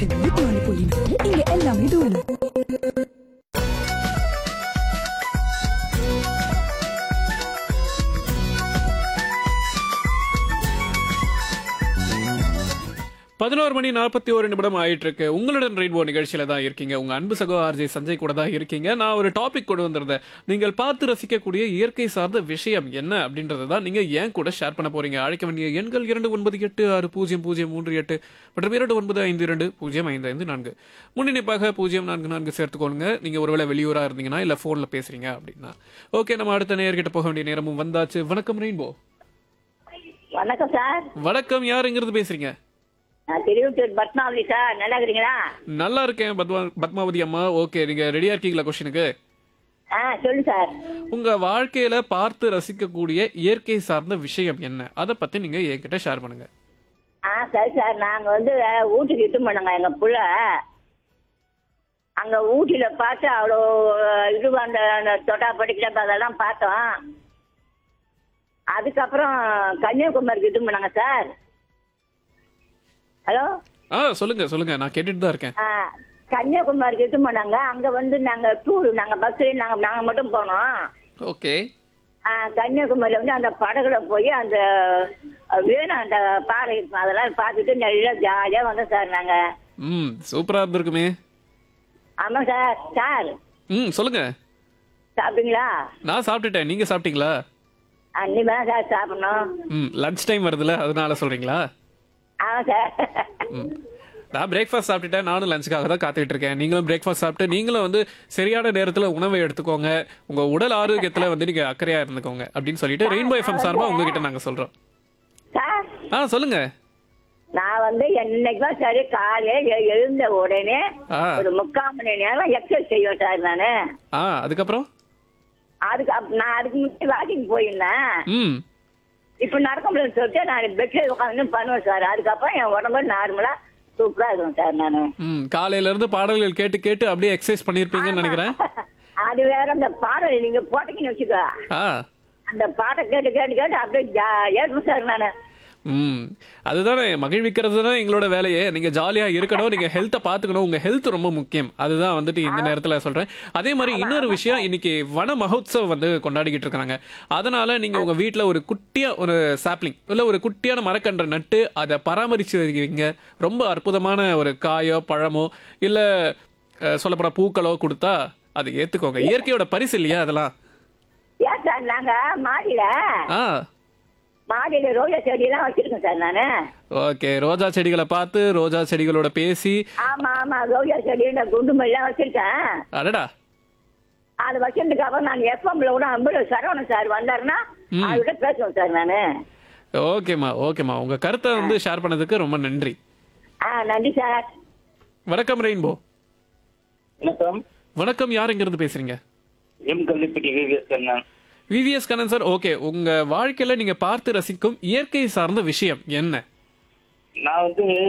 செம்ம பானிபூரி இங்க எல்லாமே தூள் பதினோரு மணி நாற்பத்தி ஒரு நிமிடம் ஆயிட்டு இருக்கு உங்களுடன் ரெயின்போ நிகழ்ச்சியில தான் இருக்கீங்க உங்க அன்பு சகோ ஆர்ஜே சஞ்சய் கூட தான் இருக்கீங்க நான் ஒரு டாபிக் கொண்டு வந்திருந்தேன் நீங்கள் பார்த்து ரசிக்கக்கூடிய இயற்கை சார்ந்த விஷயம் என்ன அப்படின்றத தான் நீங்க ஏன் கூட ஷேர் பண்ண போறீங்க அழைக்க வேண்டிய எண்கள் இரண்டு ஒன்பது எட்டு ஆறு பூஜ்ஜியம் பூஜ்ஜியம் மூன்று எட்டு மற்றும் இரண்டு ஒன்பது ஐந்து இரண்டு பூஜ்ஜியம் ஐந்து ஐந்து நான்கு முன்னிணைப்பாக பூஜ்ஜியம் நான்கு நான்கு சேர்த்துக்கோங்க நீங்க ஒருவேளை வெளியூரா இருந்தீங்கன்னா இல்ல போன்ல பேசுறீங்க அப்படின்னா ஓகே நம்ம அடுத்த நேர்கிட்ட போக வேண்டிய நேரமும் வந்தாச்சு வணக்கம் ரெயின்போ வணக்கம் சார் வணக்கம் யாருங்கிறது பேசுறீங்க நான் திருவிட்டூர் பத்மாவதி சார் நல்லா இருக்கிறீங்களா நல்லா இருக்கேன் பத்மா பத்மாவதி அம்மா ஓகே நீங்க ரெடியா இருக்கீங்களா கொஸ்டினுக்கு ஆ சொல்லு சார் உங்க வாழ்க்கையில பார்த்து ரசிக்கக்கூடிய இயற்கை சார்ந்த விஷயம் என்ன அதை பத்தி நீங்க என்கிட்ட ஷேர் பண்ணுங்க ஆ சரி சார் நாங்க வந்து அஹ், ஊட்டிக்கு இட்டு பண்ணோங்க எங்க புள்ள அங்க ஊட்டியில பார்த்து அவ்வளோ அஹ், இது அந்த அந்த தொட்டா படிக்கிற அதெல்லாம் பார்த்தோம் அதுக்கப்புறம் கன்னியாகுமரிக்கு இது பண்ணாங்க சார் ஹலோ ஆ சொல்லுங்க சொல்லுங்க நான் கேட்டுட்டு தான் இருக்கேன் ஆ கன்னியாகுமரிக்கு இது பண்ணாங்க அங்க வந்து நாங்க டூர் நாங்க பஸ்ல நாங்க நாங்க மட்டும் போனோம் ஓகே ஆ, கன்னியாகுமரியில வந்து அந்த படகுல போய் அந்த அஹ், வேணும் அந்த பாறை இருக்கும் அதெல்லாம் பார்த்துட்டு நல்லா ஜாலியா வந்தோம் சார் நாங்க ம் சூப்பரா இருந்திருக்குமே ஆமா சார் சார் ம் சொல்லுங்க சாப்பிட்டீங்களா நான் சாப்பிட்டுட்டேன் நீங்க சாப்பிட்டீங்களா அன்னிமே தான் சார் சாப்பிடணும் ம் லஞ்ச் டைம் வருதுல அதனால சொல்றீங்களா ஆமா சார் ம் நான் பிரேக்ஃபாஸ்ட் சாப்பிட்டுட்டேன் நானும் லஞ்சுக்காக தான் காத்துக்கிட்டு இருக்கேன் நீங்களும் பிரேக்ஃபாஸ்ட் சாப்பிட்டு நீங்களும் வந்து சரியான நேரத்துல உணவை எடுத்துக்கோங்க உங்க உடல் ஆரோக்கியத்துல வந்து நீங்க அக்கறையா இருந்துக்கோங்க அப்படின்னு சொல்லிட்டு ரெயின்போ எஃப்எம் சார்பா உங்ககிட்ட நாங்க சொல்றோம் சார் ஆ சொல்லுங்க நான் வந்து என்னைக்கும் சரி காலையில எ- எழுந்த உடனே ஆ ஒரு முக்கால் மணி நேரம் எக்ஸசைஸ் செய்வேன் சார் நானு ஆ அதுக்கப்புறம் அதுக்கு அப்- நான் அதுக்கு முன்னாடி வாக்கிங் போயிருந்தேன் ம் இப்ப நடக்க முடியலன்னு சொல்லிட்டு நான் பெட்ல உட்காந்து பண்ணுவேன் சார் அதுக்கப்புறம் என் உடம்பு நார்மலா சூப்பரா இருக்கும் சார் நானு ம் காலையில இருந்து பாடல்கள் கேட்டு கேட்டு அப்படியே எக்ஸசைஸ் பண்ணிருப்பீங்கன்னு நினைக்கிறேன் அது வேற அந்த பாடல் நீங்க போட்டீங்கன்னு வச்சுக்கோ ஆ அந்த பாட்டை கேட்டு கேட்டு கேட்டு அப்படியே ஜாலியா இருக்கும் சார் நானு ம் அதுதானே மகிழ்விக்கிறது தான் எங்களோட வேலையே நீங்க ஜாலியா இருக்கணும் நீங்க ஹெல்த்தை பாத்துக்கணும் உங்க ஹெல்த் ரொம்ப முக்கியம் அதுதான் வந்துட்டு இந்த நேரத்துல சொல்றேன் அதே மாதிரி இன்னொரு விஷயம் இன்னைக்கு வன மகோத்சவம் வந்து கொண்டாடிக்கிட்டு இருக்காங்க அதனால நீங்க உங்க வீட்ல ஒரு குட்டியா ஒரு சாப்ளிங் இல்ல ஒரு குட்டியான மரக்கன்றை நட்டு அதை பராமரிச்சு வைங்க ரொம்ப அற்புதமான ஒரு காயோ பழமோ இல்ல அஹ், சொல்லப்போனா பூக்களோ கொடுத்தா அதை ஏத்துக்கோங்க இயற்கையோட பரிசு இல்லையா அதெல்லாம் ஏன் சார் நாங்க மாடியில ஆ மாடியில ரோஜா செடி எல்லாம் வச்சிருக்கோம் சார் நானு ஓகே ரோஜா செடிகளை பார்த்து ரோஜா செடிகளோட பேசி ஆமா ஆமா ரோஜா செடி இந்த குண்டு மல்லி எல்லாம் வச்சிருக்கேன் அடடா அது வச்சதுக்கு அப்புறம் நான் எஃப்எம்ல கூட அம்பது சரவணன் சார் வந்தாருன்னா ம். அவர்கிட்ட பேசுவேன் சார் நானு ஓகேம்மா ஓகேம்மா உங்க கருத்தை வந்து ஷேர் பண்ணதுக்கு ரொம்ப நன்றி ஆ நன்றி சார் வணக்கம் ரெயின்போ வணக்கம் வணக்கம் யாருங்கிறது பேசுறீங்க M Kallipatti VVS Kannan VVS Kannan sir okay உங்க வாழ்க்கையில நீங்க பார்த்து ரசிக்கும் இயற்கை சார்ந்த விஷயம் என்ன நான் வந்து